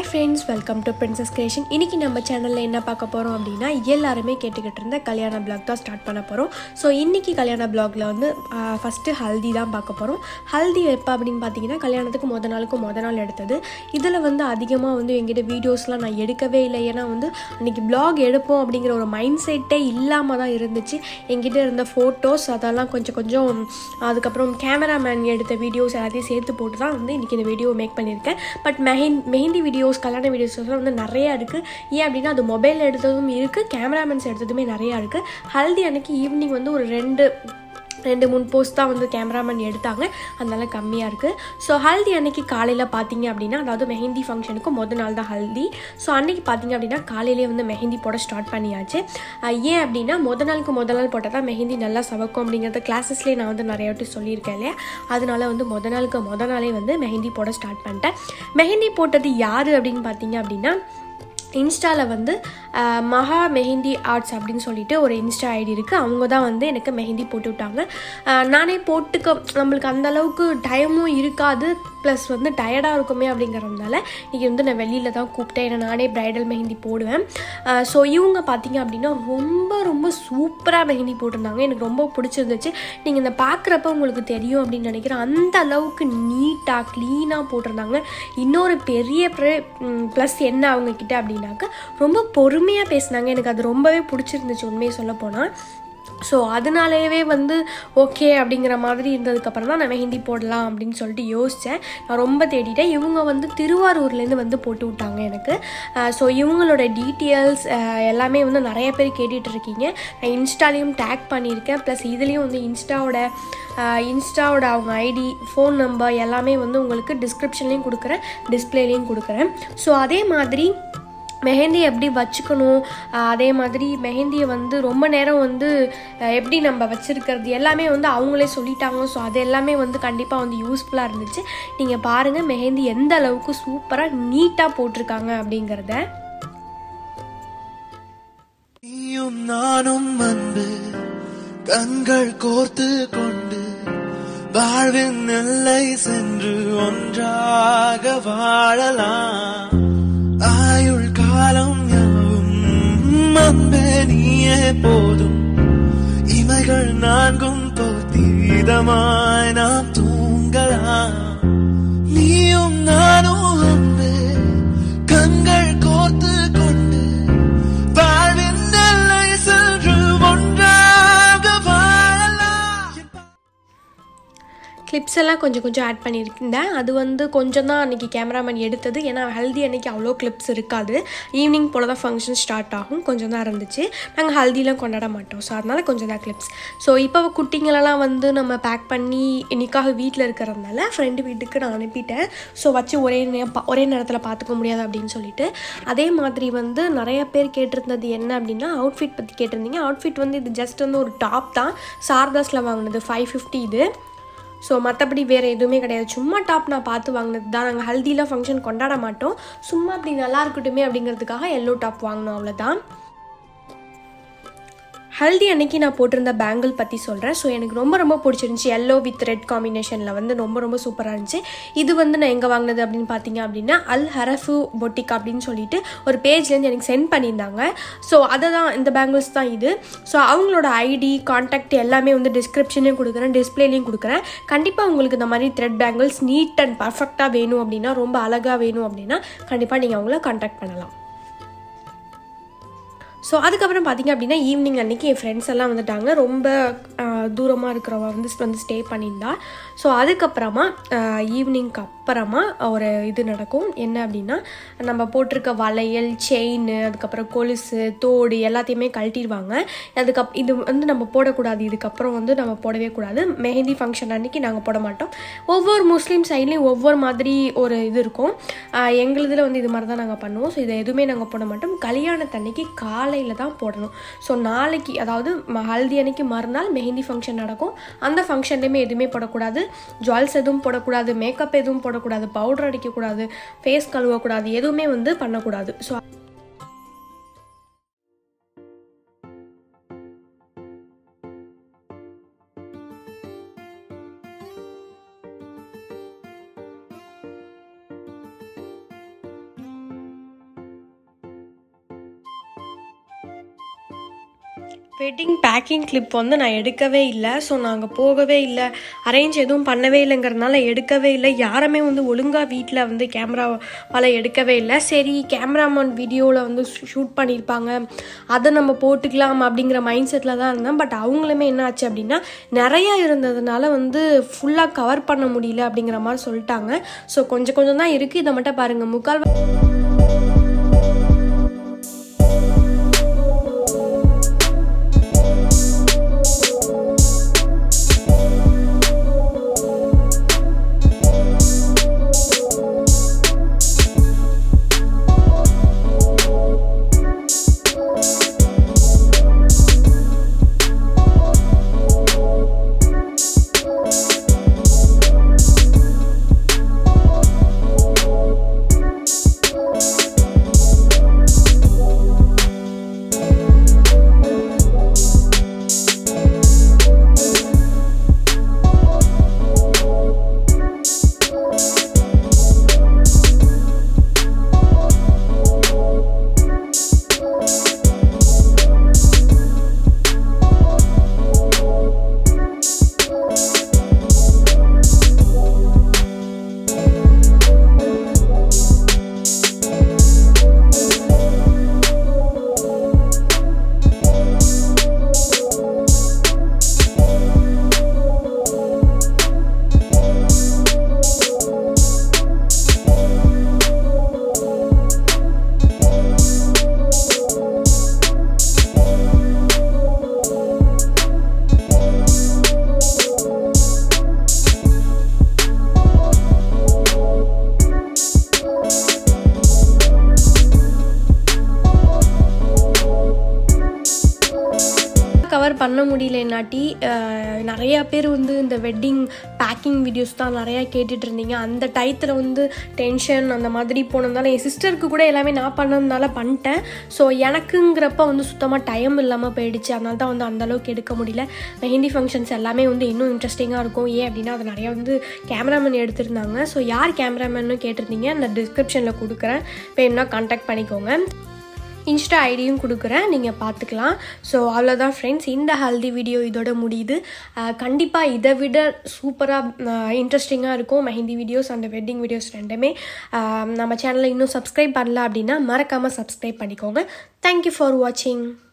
hi friends welcome to princess creation இன்றைக்கி நம்ம சேனலில் என்ன பார்க்க போகிறோம் அப்படின்னா எல்லாருமே கேட்டுக்கிட்டு இருந்த கல்யாண பிளாக் தான் ஸ்டார்ட் பண்ண போகிறோம் ஸோ இன்றைக்கி கல்யாண பிளாகில் வந்து ஃபஸ்ட்டு ஹல்தி தான் பார்க்க போகிறோம் ஹல்தி எப்போ அப்படின்னு பார்த்தீங்கன்னா கல்யாணத்துக்கு முத நாளுக்கு முத நாள் எடுத்தது இதில் வந்து அதிகமாக வந்து எங்கிட்ட வீடியோஸ்லாம் நான் எடுக்கவே இல்லை ஏன்னா வந்து அன்றைக்கி பிளாக் எடுப்போம் அப்படிங்கிற ஒரு மைண்ட் செட்டே இல்லாமல் தான் இருந்துச்சு எங்கிட்ட இருந்த ஃபோட்டோஸ் அதெல்லாம் கொஞ்சம் கொஞ்சம் அதுக்கப்புறம் கேமராமேன் எடுத்த வீடியோஸ் எல்லாத்தையும் சேர்த்து போட்டு தான் வந்து இன்றைக்கி இந்த வீடியோ மேக் பண்ணியிருக்கேன் பட் மெஹின் மெஹந்தி வீடியோஸ் கல்யாண வீடியோஸ்லாம் வந்து நிறையா இருக்குது ஏன் அப்படின்னா அது மொபைல் எடுத்ததும் இருக்குது கேமராமேன்ஸ் எடுத்ததுமே நிறையா இருக்குது ஹல்தி அன்னைக்கு ஈவினிங் வந்து ஒரு ரெண்டு ரெண்டு மூணு போஸ்ட் தான் வந்து கேமராமேன் எடுத்தாங்க அதனால கம்மியாக இருக்குது ஸோ ஹல்தி அன்னைக்கு காலையில் பார்த்தீங்க அப்படின்னா அதாவது மெஹந்தி ஃபங்க்ஷனுக்கு மொதல் நாள் தான் ஹல்தி ஸோ அன்னைக்கு பார்த்தீங்க அப்படின்னா காலையிலே வந்து மெஹந்தி போட ஸ்டார்ட் பண்ணியாச்சு அஹ் ஏன் அப்படின்னா முத நாளுக்கு முத நாள் போட்டால் தான் மெஹந்தி நல்லா சவக்கும் அப்படிங்கிறத கிளாஸஸ்லேயே நான் வந்து நிறைய வாட்டி சொல்லியிருக்கேன் இல்லையா அதனால வந்து முத நாளுக்கு முத நாளே வந்து மெஹந்தி போட ஸ்டார்ட் பண்ணிட்டேன் மெஹந்தி போட்டது யார் அப்படின்னு பார்த்தீங்க அப்படின்னா இன்ஸ்டாவில் வந்து அஹ், மகா மெஹந்தி ஆர்ட்ஸ் அப்படின்னு சொல்லிட்டு ஒரு இன்ஸ்டா ஐடி இருக்குது அவங்க தான் வந்து எனக்கு மெஹந்தி போட்டு விட்டாங்க அஹ், நானே போட்டுக்க நம்மளுக்கு அந்த அளவுக்கு டைமும் இருக்காது ப்ளஸ் வந்து டயர்டாக இருக்குமே அப்படிங்கிறதுனால இன்றைக்கி வந்து நான் வெளியில் தான் கூப்பிட்டேன் ஏன்னா நானே ப்ரைடல் மெஹந்தி போடுவேன் ஸோ இவங்க பார்த்தீங்க அப்படின்னா ரொம்ப ரொம்ப சூப்பராக மெஹந்தி போட்டிருந்தாங்க எனக்கு ரொம்ப பிடிச்சிருந்துச்சு நீங்கள் இந்த பார்க்குறப்ப உங்களுக்கு தெரியும் அப்படின்னு நினைக்கிறேன் அந்த அளவுக்கு நீட்டாக க்ளீனாக போட்டிருந்தாங்க இன்னொரு பெரிய ப்ளஸ் என்ன அவங்க கிட்ட அப்படின்னாக்க ரொம்ப பொறுமையாக பேசினாங்க எனக்கு அது ரொம்பவே பிடிச்சிருந்துச்சு உண்மையை சொல்ல போனால் ஸோ அதனாலேயே வந்து ஓகே அப்படிங்கிற மாதிரி இருந்ததுக்கப்புறம் தான் நான் மெஹந்தி போடலாம் அப்படின்னு சொல்லிட்டு யோசித்தேன் நான் ரொம்ப தேடிட்டேன் இவங்க வந்து திருவாரூர்லேருந்து வந்து போட்டு விட்டாங்க எனக்கு ஸோ இவங்களோட டீட்டெயில்ஸ் எல்லாமே வந்து நிறைய பேர் கேட்டுட்டு இருக்கீங்க நான் இன்ஸ்டாலையும் டேக் பண்ணியிருக்கேன் ப்ளஸ் இதுலேயும் வந்து இன்ஸ்டாவோட இன்ஸ்டாவோட அவங்க ஐடி ஃபோன் நம்பர் எல்லாமே வந்து உங்களுக்கு டிஸ்கிரிப்ஷன்லேயும் கொடுக்குறேன் டிஸ்பிளேலையும் கொடுக்குறேன் ஸோ அதே மாதிரி மெஹந்தி எப்படி வச்சுக்கணும் ஆஹ் அதே மாதிரி மெஹந்தியை வந்து ரொம்ப நேரம் வந்து ஆஹ் எப்படி நம்ம வச்சுருக்கிறது எல்லாமே வந்து அவங்களே சொல்லிட்டாங்க ஸோ அது எல்லாமே வந்து கண்டிப்பாக வந்து யூஸ்ஃபுல்லாக இருந்துச்சு நீங்கள் பாருங்கள் மெஹந்தி எந்த அளவுக்கு சூப்பராக நீட்டாக போட்டிருக்காங்க அப்படிங்கிறத நீயும் நானும் அன்பு கண்கள் கோர்த்து கொண்டு வாழ்வின் எல்லை சென்று ஒன்றாக வாழலாம் ஆயுள் காலம் யாவும் அன்பே நீயே போதும் இமைகள் நான்கும் போத்தி இதமாய் நாம் தூங்கலாம் நீயும் நானும் அன்பே கண்கள் கோர்த்து கொண்டு வாழ்வின் எல்லை சென்று ஒன்றாக வாழலாம் கிளிப்ஸ் எல்லாம் கொஞ்சம் கொஞ்சம் ஆட் பண்ணியிருந்தேன் அது வந்து கொஞ்சம் தான் அன்றைக்கி கேமராமேன் எடுத்தது ஏன்னா ஹல்தி அன்னைக்கு அவ்வளோ கிளிப்ஸ் இருக்காது ஈவினிங் போல் தான் ஃபங்க்ஷன் ஸ்டார்ட் ஆகும் கொஞ்சம் தான் இருந்துச்சு நாங்கள் ஹல்திலாம் கொண்டாட மாட்டோம் ஸோ அதனால் கொஞ்சம் தான் கிளிப்ஸ் ஸோ இப்போ குட்டிங்களெல்லாம் வந்து நம்ம பேக் பண்ணி இன்னைக்காக வீட்டில் இருக்கிறதுனால ஃப்ரெண்டு வீட்டுக்கு நான் அனுப்பிட்டேன் ஸோ வச்சு ஒரே நே பா- ஒரே நேரத்தில் பார்த்துக்க முடியாது அப்படின்னு சொல்லிட்டு அதே மாதிரி வந்து நிறைய பேர் கேட்டிருந்தது என்ன அப்படின்னா அவுட்ஃபிட் பற்றி கேட்டிருந்தீங்க அவுட்ஃபிட் வந்து இது ஜஸ்ட் வந்து ஒரு டாப் தான் சார்தாஸில் வாங்கினது ஃபைவ் ஃபிஃப்டி இது ஸோ மற்றபடி வேறு எதுவுமே கிடையாது சும்மா டாப் நான் பார்த்து வாங்கினது தான் நாங்கள் ஹல்தியில் ஃபங்க்ஷன் கொண்டாட மாட்டோம் சும்மா அப்படி நல்லா இருக்கட்டுமே அப்படிங்கிறதுக்காக எல்லோ டாப் வாங்கினோம் அவ்வளோதான் ஹல்தி அன்னைக்கு நான் போட்டிருந்த பேங்கிள் பற்றி சொல்கிறேன் ஸோ எனக்கு ரொம்ப ரொம்ப பிடிச்சிருந்துச்சி எல்லோ வித் ரெட் காம்பினேஷனில் வந்து ரொம்ப ரொம்ப சூப்பராக இருந்துச்சு இது வந்து நான் எங்கே வாங்கினது அப்படின்னு பார்த்தீங்க அப்படின்னா அல் ஹரஃபு பொட்டிக் அப்படின்னு சொல்லிட்டு ஒரு பேஜ்லேருந்து எனக்கு சென்ட் பண்ணியிருந்தாங்க ஸோ அதை தான் இந்த பேங்கிள்ஸ் தான் இது ஸோ அவங்களோட ஐடி காண்டாக்ட் எல்லாமே வந்து டிஸ்கிரிப்ஷன்லையும் கொடுக்குறேன் டிஸ்பிளேலையும் கொடுக்குறேன் கண்டிப்பாக உங்களுக்கு இந்த மாதிரி த்ரெட் பேங்கிள்ஸ் நீட் அண்ட் பர்ஃபெக்டாக வேணும் அப்படின்னா ரொம்ப அழகாக வேணும் அப்படின்னா கண்டிப்பாக நீங்கள் அவங்கள காண்டாக்ட் பண்ணலாம் ஸோ அதுக்கப்புறம் பார்த்தீங்க அப்படின்னா ஈவினிங் அன்னைக்கு என் ஃப்ரெண்ட்ஸ் எல்லாம் வந்துட்டாங்க ரொம்ப தூரமாக இருக்கிறவ வந்து வந்து ஸ்டே பண்ணியிருந்தா ஸோ அதுக்கப்புறமா ஈவினிங்க்கு அப்புறமா ஒரு இது நடக்கும் என்ன அப்படின்னா நம்ம போட்டிருக்க வளையல் செயின் அதுக்கப்புறம் கொலுசு தோடு எல்லாத்தையுமே கழட்டிடுவாங்க அதுக்கப் இது வந்து நம்ம போடக்கூடாது இதுக்கப்புறம் வந்து நம்ம போடவே கூடாது மெஹந்தி ஃபங்க்ஷன் அன்னைக்கு நாங்கள் போட மாட்டோம் ஒவ்வொரு முஸ்லீம் சைட்லேயும் ஒவ்வொரு மாதிரி ஒரு இது இருக்கும் ஆஹ் எங்களுதுல வந்து இது மாதிரி தான் நாங்கள் பண்ணுவோம் ஸோ இதை எதுவுமே நாங்கள் போட மாட்டோம் கல்யாணத்தன்னைக்கு காலையில் தான் போடணும் ஸோ நாளைக்கு அதாவது ம- ஹல்தி அன்னைக்கு மறுநாள் மெஹந்தி ஃபங்க்ஷன் நடக்கும் அந்த ஃபங்க்ஷன்லேயுமே எதுவுமே போடக்கூடாது ஜுவல்ஸ் எதுவும் போடக்கூடாது மேக்கப் எதுவும் போடக்கூடாது பவுடர் அடிக்கக்கூடாது ஃபேஸ் கழுவக்கூடாது எதுவுமே வந்து பண்ணக்கூடாது ஸோ வெட்டிங் பேக்கிங் கிளிப் வந்து நான் எடுக்கவே இல்லை ஸோ நாங்கள் போகவே இல்லை அரேஞ்ச் எதுவும் பண்ணவே இல்லைங்கிறதுனால எடுக்கவே இல்லை யாருமே வந்து ஒழுங்காக வீட்டில் வந்து கேமராவால் எடுக்கவே இல்லை சரி கேமராமேன் வீடியோவில் வந்து ஷூட் பண்ணியிருப்பாங்க அதை நம்ம போட்டுக்கலாம் அப்படிங்கிற மைண்ட் செட்டில் தான் இருந்தேன் பட் அவங்களுமே என்ன ஆச்சு அப்படின்னா நிறையா இருந்ததுனால வந்து ஃபுல்லாக கவர் பண்ண முடியல அப்படிங்கிற மாதிரி சொல்லிட்டாங்க ஸோ கொஞ்சம் கொஞ்சம் தான் இருக்குது இதை மட்டும் பாருங்கள் முக்கால் கவர் பண்ண முடியலனாட்டி நிறையா பேர் வந்து இந்த வெட்டிங் பேக்கிங் வீடியோஸ் தான் நிறையா கேட்டுட்டு இருந்தீங்க அந்த டயத்தில் வந்து டென்ஷன் அந்த மாதிரி போனதுனால என் சிஸ்டருக்கு கூட எல்லாமே நான் பண்ணதுனால பண்ணிட்டேன் ஸோ எனக்குங்கிறப்ப வந்து சுத்தமாக டைம் இல்லாமல் போயிடுச்சு அதனால தான் வந்து அந்தளவுக்கு எடுக்க முடியல மெஹந்தி ஃபங்க்ஷன்ஸ் எல்லாமே வந்து இன்னும் இன்ட்ரெஸ்டிங்காக இருக்கும் ஏன் அப்படின்னா அது நிறையா வந்து கேமராமேன் எடுத்திருந்தாங்க ஸோ யார் கேமராமேன்னு கேட்டிருந்தீங்க நான் டிஸ்கிரிப்ஷனில் கொடுக்குறேன் வேணும்னா கான்டாக்ட் பண்ணிக்கோங்க இன்ஸ்டா ஐடியும் கொடுக்குறேன் நீங்கள் பார்த்துக்கலாம் ஸோ அவ்வளோதான் ஃப்ரெண்ட்ஸ் இந்த ஹல்தி வீடியோ இதோட முடியுது கண்டிப்பாக இதை விட சூப்பராக இன்ட்ரெஸ்டிங்காக இருக்கும் mehndi videos and wedding videos ரெண்டுமே நம்ம சேனலை இன்னும் சப்ஸ்கிரைப் பண்ணல அப்படின்னா மறக்காமல் சப்ஸ்கிரைப் பண்ணிக்கோங்க தேங்க்யூ ஃபார் வாட்சிங்